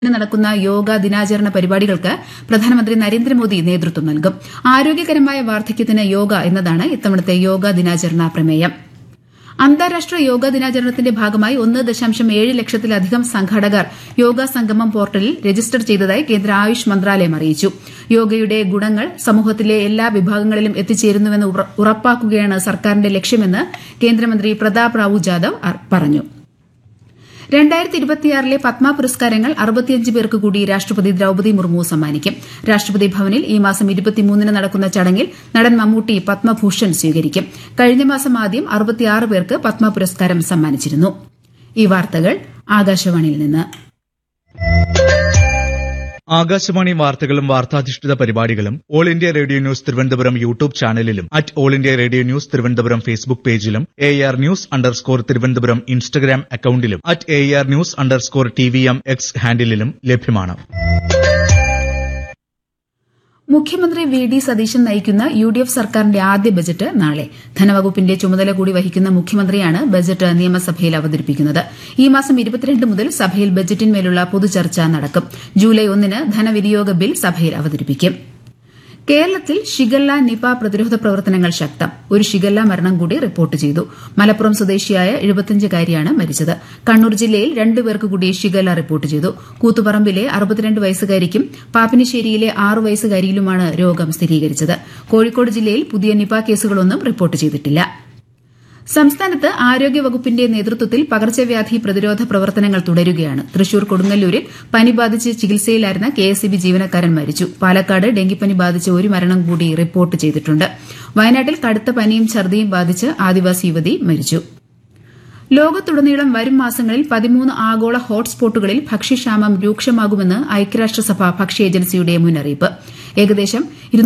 ന് നടക്കുന്ന യോഗ ദിനാചരണ പരിപാടികൾക്ക് പ്രധാനമന്ത്രി നരേന്ദ്രമോദി നേതൃത്വം നൽകും ആരോഗ്യകരമായ വാർദ്ധക്യത്തിന് യോഗ എന്നതാണ് ഇത്തവണത്തെ യോഗ ദിനാചരണ പ്രമേയം അന്താരാഷ്ട്ര യോഗ ദിനാചരണത്തിന്റെ ഭാഗമായി ഒന്ന് ദശാംശം ഏഴ് ലക്ഷത്തിലധികം സംഘാടകർ യോഗ സംഗമം പോർട്ടലിൽ രജിസ്റ്റർ ചെയ്തതായി കേന്ദ്ര ആയുഷ് മന്ത്രാലയം അറിയിച്ചു യോഗയുടെ ഗുണങ്ങൾ സമൂഹത്തിലെ എല്ലാ വിഭാഗങ്ങളിലും എത്തിച്ചേരുന്നുവെന്ന് ഉറപ്പാക്കുകയാണ് സർക്കാരിന്റെ ലക്ഷ്യമെന്ന് കേന്ദ്രമന്ത്രി പ്രതാപ് റാവു ജാദവ് പറഞ്ഞു രണ്ടായിരത്തി ഇരുപത്തിയാറിലെ പത്മ പുരസ്കാരങ്ങൾ അറുപത്തിയഞ്ച് പേർക്ക് കൂടി രാഷ്ട്രപതി ദ്രൌപദി മുർമു സമ്മാനിക്കും രാഷ്ട്രപതി ഭവനിൽ ഈ മാസം ഇരുപത്തിമൂന്നിന് നടക്കുന്ന ചടങ്ങിൽ നടൻ മമ്മൂട്ടി പത്മഭൂഷൺ സ്വീകരിക്കും കഴിഞ്ഞ മാസം ആദ്യം അറുപത്തിയാറ് പേർക്ക് പത്മ പുരസ്കാരം സമ്മാനിച്ചിരുന്നു ഈ വാർത്തകൾ ആകാശവാണിയിൽ നിന്ന് ആകാശവാണി വാർത്തകളും വാർത്താധിഷ്ഠിത പരിപാടികളും all India radio news Thiruvananthapuram YouTube ചാനലിലും at all India radio news Thiruvananthapuram Facebook പേജിലും A R news underscore Thiruvananthapuram Instagram അക്കൌണ്ടിലും at A R news underscore T V M X ഹാൻഡിലും ലഭ്യമാണ് മുഖ്യമന്ത്രി വി ഡി സതീശൻ നയിക്കുന്ന യു ഡി എഫ് സർക്കാരിന്റെ ആദ്യ ബജറ്റ് നാളെ ധനവകുപ്പിന്റെ ചുമതല കൂടി വഹിക്കുന്ന മുഖ്യമന്ത്രിയാണ് ബജറ്റ് നിയമസഭയിൽ അവതരിപ്പിക്കുന്നത് ഈ മാസം ഇരുപത്തിരണ്ട് മുതൽ സഭയിൽ ബജറ്റിന്മേലുള്ള പൊതുചർച്ച നടക്കും ജൂലൈ ഒന്നിന് ധനവിനിയോഗ ബിൽ സഭയിൽ അവതരിപ്പിക്കും കേരളത്തിൽ ഷിഗല്ല നിപ പ്രതിരോധ പ്രവർത്തനങ്ങൾ ശക്തം ഒരു ഷിഗല്ല മരണം കൂടി റിപ്പോർട്ട് ചെയ്തു മലപ്പുറം സ്വദേശിയായ എഴുപത്തിയഞ്ചുകാരിയാണ് മരിച്ചത് കണ്ണൂർ ജില്ലയിൽ രണ്ടുപേർക്ക് കൂടി ഷിഗല്ല റിപ്പോർട്ട് ചെയ്തു കൂത്തുപറമ്പിലെ അറുപത്തിരണ്ട് വയസ്സുകാരിക്കും പാപ്പിനിശ്ശേരിയിലെ ആറ് വയസ്സുകാരിയിലുമാണ് രോഗം സ്ഥിരീകരിച്ചത് കോഴിക്കോട് ജില്ലയിൽ പുതിയ നിപ കേസുകളൊന്നും റിപ്പോർട്ട് ചെയ്തിട്ടില്ല സംസ്ഥാനത്ത് ആരോഗ്യവകുപ്പിന്റെ നേതൃത്വത്തിൽ പകർച്ചവ്യാധി പ്രതിരോധ പ്രവർത്തനങ്ങൾ തുടരുകയാണ് തൃശൂർ കൊടുങ്ങല്ലൂരിൽ പനി ബാധിച്ച് ചികിത്സയിലായിരുന്ന കെഎസ്ഇബി ജീവനക്കാരൻ മരിച്ചു പാലക്കാട് ഡെങ്കിപ്പനി ബാധിച്ച് ഒരു മരണം കൂടി റിപ്പോർട്ട് ചെയ്തിട്ടുണ്ട് വയനാട്ടിൽ കടുത്ത പനിയും ഛർദിയും ബാധിച്ച് ആദിവാസി യുവതി മരിച്ചു ലോകത്തുടനീളം വരും മാസങ്ങളിൽ പതിമൂന്ന് ആഗോള ഹോട്ട്സ്പോട്ടുകളിൽ ഭക്ഷ്യക്ഷാമം രൂക്ഷമാകുമെന്ന് ഐക്യരാഷ്ട്രസഭ ഭക്ഷ്യ ഏജൻസിയുടെ മുന്നറിയിപ്പ് ഏകദേശം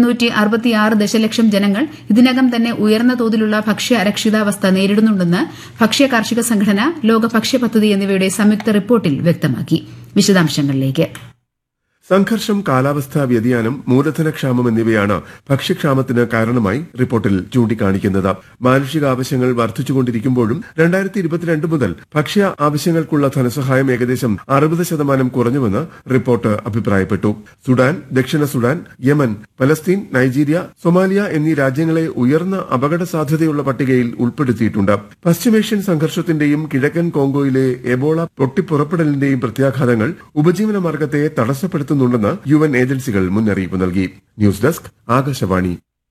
ദശലക്ഷം ജനങ്ങൾ ഇതിനകം തന്നെ ഉയർന്ന തോതിലുള്ള ഭക്ഷ്യ അരക്ഷിതാവസ്ഥ നേരിടുന്നുണ്ടെന്ന് ഭക്ഷ്യ കാർഷിക സംഘടന ലോക ഭക്ഷ്യ പദ്ധതി എന്നിവയുടെ സംയുക്ത റിപ്പോർട്ടിൽ വ്യക്തമാക്കി വിശദാംശങ്ങളിലേക്ക് സംഘർഷം കാലാവസ്ഥാ വ്യതിയാനം മൂലധനക്ഷാമം എന്നിവയാണ് ഭക്ഷ്യക്ഷാമത്തിന് കാരണമായി റിപ്പോർട്ടിൽ ചൂണ്ടിക്കാണിക്കുന്നത് മാനുഷിക ആവശ്യങ്ങൾ വർദ്ധിച്ചുകൊണ്ടിരിക്കുമ്പോഴും രണ്ടായിരത്തി ഇരുപത്തിരണ്ട് മുതൽ ഭക്ഷ്യ ആവശ്യങ്ങൾക്കുള്ള ധനസഹായം ഏകദേശം അറുപത് ശതമാനം കുറഞ്ഞുവെന്ന് റിപ്പോർട്ട് അഭിപ്രായപ്പെട്ടു സുഡാൻ ദക്ഷിണ Sudan Yemen Palestine Nigeria Somalia എന്നീ രാജ്യങ്ങളെ ഉയർന്ന അപകട സാധ്യതയുള്ള പട്ടികയിൽ ഉൾപ്പെടുത്തിയിട്ടുണ്ട് പശ്ചിമേഷ്യൻ സംഘർഷത്തിന്റെയും കിഴക്കൻ കോങ്കോയിലെ എബോള പൊട്ടിപ്പുറപ്പെടലിന്റെയും പ്രത്യാഘാതങ്ങൾ ഉപജീവന മാർഗത്തെ തടസ്സപ്പെടുത്തുന്നു നടത്തുന്നുണ്ടെന്ന് യു എൻ ഏജൻസികൾ മുന്നറിയിപ്പ് നൽകി ന്യൂസ് ഡെസ്ക് ആകാശവാണി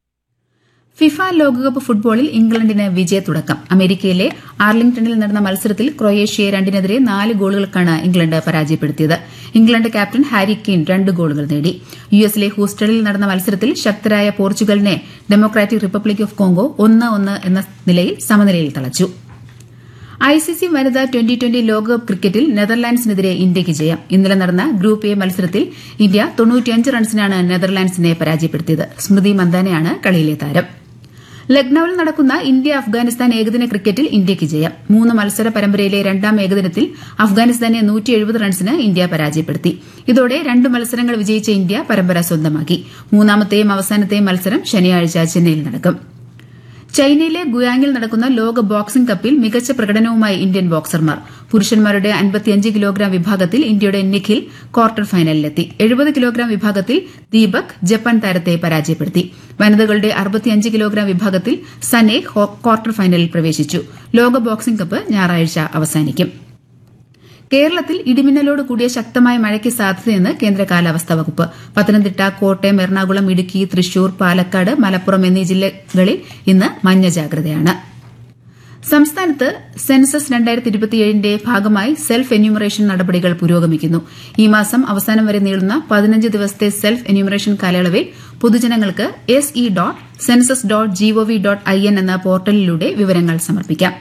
ഫിഫ ലോകകപ്പ് ഫുട്ബോളിൽ ഇംഗ്ലണ്ടിന് വിജയത്തുടക്കം അമേരിക്കയിലെ ആർലിംഗ്ടണിൽ നടന്ന മത്സരത്തിൽ ക്രൊയേഷ്യയെ രണ്ടിനെതിരെ നാല് ഗോളുകൾക്കാണ് ഇംഗ്ലണ്ട് പരാജയപ്പെടുത്തിയത് ഇംഗ്ലണ്ട് ക്യാപ്റ്റൻ ഹാരി കെയ്ൻ രണ്ട് ഗോളുകൾ നേടി യു എസിലെ ഹൂസ്റ്റണിൽ നടന്ന മത്സരത്തിൽ ശക്തരായ പോർച്ചുഗലിനെ ഡെമോക്രാറ്റിക് റിപ്പബ്ലിക് ഓഫ് കോങ്കോ ഒന്ന് ഒന്ന് എന്ന നിലയിൽ സമനിലയിൽ തളച്ചു ഐസിസി വനിതാ ട്വന്റി ട്വന്റി ലോകകപ്പ് ക്രിക്കറ്റിൽ നെതർലാൻഡ്സിനെതിരെ ഇന്ത്യയ്ക്ക് ജയം ഇന്നലെ നടന്ന ഗ്രൂപ്പ് എ മത്സരത്തിൽ ഇന്ത്യ തൊണ്ണൂറ്റിയഞ്ച് റൺസിനാണ് നെതർലാൻഡ്സിനെ പരാജയപ്പെടുത്തിയത് സ്മൃതി മന്ദാനയാണ് കളിയിലെ താരം ലക്നൌവിൽ നടക്കുന്ന ഇന്ത്യ അഫ്ഗാനിസ്ഥാൻ ഏകദിന ക്രിക്കറ്റിൽ ഇന്ത്യയ്ക്ക് ജയം മൂന്ന് മത്സര പരമ്പരയിലെ രണ്ടാം ഏകദിനത്തിൽ അഫ്ഗാനിസ്ഥാനെ റൺസിന് ഇന്ത്യ പരാജയപ്പെടുത്തി ഇതോടെ രണ്ട് മത്സരങ്ങൾ വിജയിച്ച ഇന്ത്യ പരമ്പര സ്വന്തമാക്കി മൂന്നാമത്തെയും അവസാനത്തെയും മത്സരം ശനിയാഴ്ച ചെന്നൈയിൽ നടക്കും ചൈനയിലെ ഗുയാങ്ങിൽ നടക്കുന്ന ലോക ബോക്സിംഗ് കപ്പിൽ മികച്ച പ്രകടനവുമായി ഇന്ത്യൻ ബോക്സർമാർ പുരുഷന്മാരുടെ അൻപത്തിയഞ്ച് കിലോഗ്രാം വിഭാഗത്തിൽ ഇന്ത്യയുടെ നിഖിൽ ക്വാർട്ടർ ഫൈനലിലെത്തി എഴുപത് കിലോഗ്രാം വിഭാഗത്തിൽ ദീപക് ജപ്പാൻ താരത്തെ പരാജയപ്പെടുത്തി വനിതകളുടെ അറുപത്തിയഞ്ച് കിലോഗ്രാം വിഭാഗത്തിൽ സനെ ക്വാർട്ടർ ഫൈനലിൽ പ്രവേശിച്ചു ലോക ബോക്സിംഗ് കപ്പ് ഞായറാഴ്ച അവസാനിക്കും കേരളത്തിൽ ഇടിമിന്നലോട് കൂടിയ ശക്തമായ മഴയ്ക്ക് സാധ്യതയെന്ന് കേന്ദ്ര കാലാവസ്ഥാ വകുപ്പ് പത്തനംതിട്ട കോട്ടയം എറണാകുളം ഇടുക്കി തൃശൂർ പാലക്കാട് മലപ്പുറം എന്നീ ജില്ലകളിൽ ഇന്ന് മഞ്ഞ ജാഗ്രതയാണ് സംസ്ഥാനത്ത് സെൻസസ് രണ്ടായിരത്തി ഇരുപത്തിയേഴിന്റെ ഭാഗമായി സെൽഫ് എന്യൂമറേഷൻ നടപടികൾ പുരോഗമിക്കുന്നു ഈ മാസം അവസാനം വരെ നീളുന്ന പതിനഞ്ച് ദിവസത്തെ സെൽഫ് എന്യൂമറേഷൻ കാലയളവിൽ പൊതുജനങ്ങൾക്ക് S E dot census dot G O V dot I N എന്ന പോർട്ടലിലൂടെ വിവരങ്ങൾ സമർപ്പിക്കാം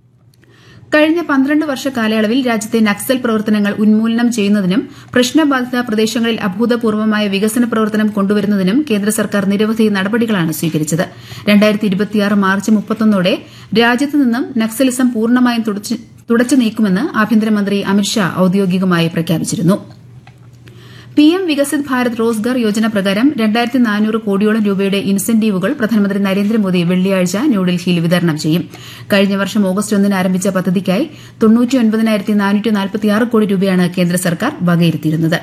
കഴിഞ്ഞ പന്ത്രണ്ട് വർഷ കാലയളവിൽ രാജ്യത്തെ നക്സൽ പ്രവർത്തനങ്ങൾ ഉന്മൂലനം ചെയ്യുന്നതിനും പ്രശ്നബാധിത പ്രദേശങ്ങളിൽ അഭൂതപൂർവമായ വികസന പ്രവർത്തനം കൊണ്ടുവരുന്നതിനും കേന്ദ്ര സർക്കാർ നിരവധി നടപടികളാണ് സ്വീകരിച്ചത് മാർച്ച് മുപ്പത്തൊന്നോടെ രാജ്യത്ത് നിന്നും നക്സലിസം പൂർണ്ണമായും തുടച്ചു നീക്കുമെന്ന് ആഭ്യന്തരമന്ത്രി അമിത്ഷാ ഔദ്യോഗികമായി പ്രഖ്യാപിച്ചിരുന്നു പിഎം വികസിത് ഭാരത് റോസ്ഗാർ യോജന പ്രകാരം രണ്ടായിരത്തി നാനൂറ് കോടിയോളം രൂപയുടെ ഇൻസെന്റീവുകൾ പ്രധാനമന്ത്രി നരേന്ദ്രമോദി വെള്ളിയാഴ്ച ന്യൂഡൽഹിയിൽ വിതരണം ചെയ്യും കഴിഞ്ഞ വർഷം ഓഗസ്റ്റ് ഒന്നിന് ആരംഭിച്ച പദ്ധതിക്കായി കോടി രൂപയാണ് കേന്ദ്ര സർക്കാർ വകയിരുത്തിയിരുന്നത്